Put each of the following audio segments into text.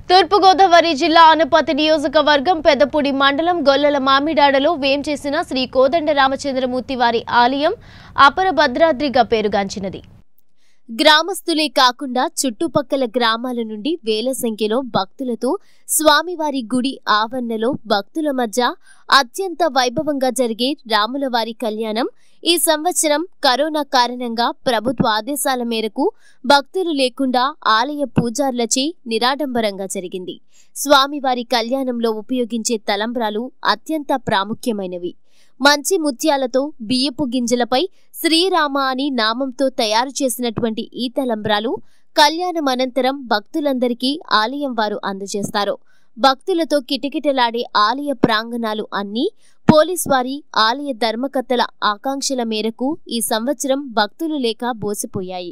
తూర్పుగోదావరి జిల్లా అనపతి నియోజకవర్గం పెద్దపూడి మండలం గొల్లల మామిడాడలో వేంచేసిన శ్రీ కోదండ రామచంద్రమూర్తి వారి ఆలయం అపర భద్రాద్రిగా పేరుగాంచినది గ్రామస్తులే కాకుండా చుట్టుపక్కల గ్రామాల నుండి వేల సంఖ్యలో భక్తులతో స్వామివారి గుడి ఆవరణలో భక్తుల మధ్య అత్యంత వైభవంగా జరిగే రాములవారి కళ్యాణం ఈ సంవత్సరం కరోనా కారణంగా ప్రభుత్వ ఆదేశాల మేరకు భక్తులు లేకుండా ఆలయ పూజార్లచే నిరాడంబరంగా జరిగింది స్వామివారి కళ్యాణంలో ఉపయోగించే తలంబ్రాలు అత్యంత ప్రాముఖ్యమైనవి మంచి ముత్యాలతో బియ్యపు గింజలపై శ్రీరామ అని నామంతో తయారు చేసినటువంటి ఈ తలంబ్రాలు కళ్యాణం అనంతరం భక్తులందరికీ ఆలయం వారు అందజేస్తారు భక్తులతో కిటకిటలాడే ఆలయ ప్రాంగణాలు అన్నీ పోలీస్ వారి ఆలయ ధర్మకర్తల ఆకాంక్షల మేరకు ఈ సంవత్సరం భక్తులు లేక బోసిపోయాయి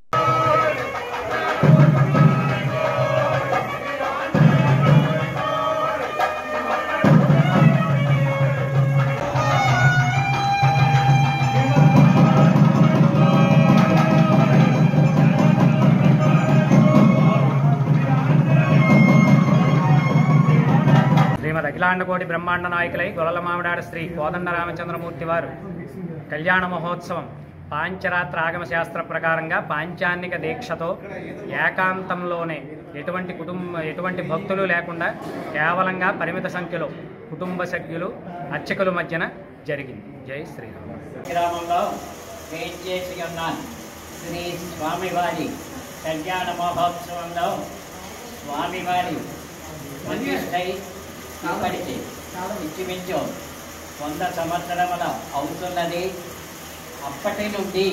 శ్రీమద్ అఖిలాండకోటి బ్రహ్మాండ నాయకులై గొల్లల మామిడాడ శ్రీ కోదండ రామచంద్రమూర్తి వారు కళ్యాణ మహోత్సవం పాంచరాత్ర ఆగమ శాస్త్ర ప్రకారంగా పాంచాన్నిక దీక్షతో ఏకాంతంలోనే ఎటువంటి కుటుంబ ఎటువంటి భక్తులు లేకుండా కేవలంగా పరిమిత సంఖ్యలో కుటుంబ సభ్యులు అర్చకుల మధ్యన జరిగింది జై శ్రీరామ్ గ్రామంలో వేయించేసి ఉన్న శ్రీ స్వామివారి కళ్యాణ మహోత్సవంలో స్వామివారి ప్రతిష్టై ఇప్పటికి ఇంచుమించు వంద సంవత్సరముల అవుతున్నది అప్పటి నుండి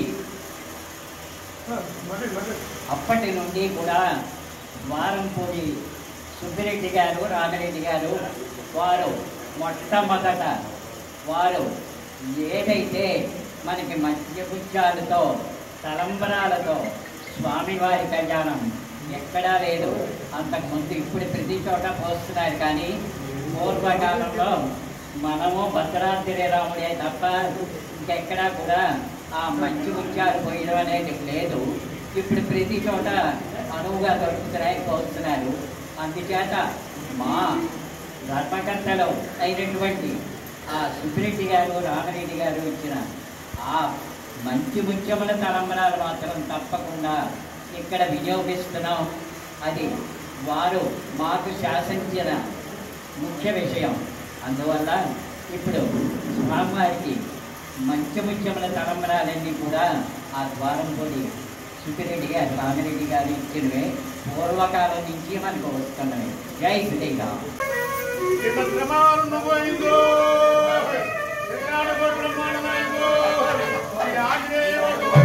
అప్పటి నుండి కూడా ద్వారంపూడి సుబ్బిరెడ్డి గారు రామిరెడ్డి గారు వారు మొట్టమొదట వారు ఏదైతే మనకి మధ్యపుత్యాలతో తలంబరాలతో స్వామివారి కళ్యాణం ఎక్కడా లేదు అంతకుముందు ఇప్పుడు ప్రతి చోట పోస్తున్నారు కానీ పూర్వకాలంలో మనము భద్రాద్రి రాముడే తప్ప ఇంకెక్కడా కూడా ఆ మంచి ముత్యాలు పోయడం అనేది లేదు ఇప్పుడు ప్రతి చోట అనువుగా దొరుకుతున్నాయి పోస్తున్నారు అందుచేత మా ధర్మకర్తలు అయినటువంటి ఆ సుబ్బిరెడ్డి గారు రామరెడ్డి గారు ఇచ్చిన ఆ మంచి ముత్యముల తలంబరాలు మాత్రం తప్పకుండా ఇక్కడ వినియోగిస్తున్నాం అది వారు మాకు శాసించిన ముఖ్య విషయం అందువల్ల ఇప్పుడు స్వామివారికి మంచి ముత్యముల తలంబరాలన్నీ కూడా ఆ ద్వారంతోటి సుబ్బిరెడ్డి గారు రామిరెడ్డి గారు ఇచ్చినవే పూర్వకాలం నుంచి మనకు వస్తున్నవి జై శ్రీరామ్ బ్రహ్మాండం పోయిందో బ్రహ్మాండం పోయిందో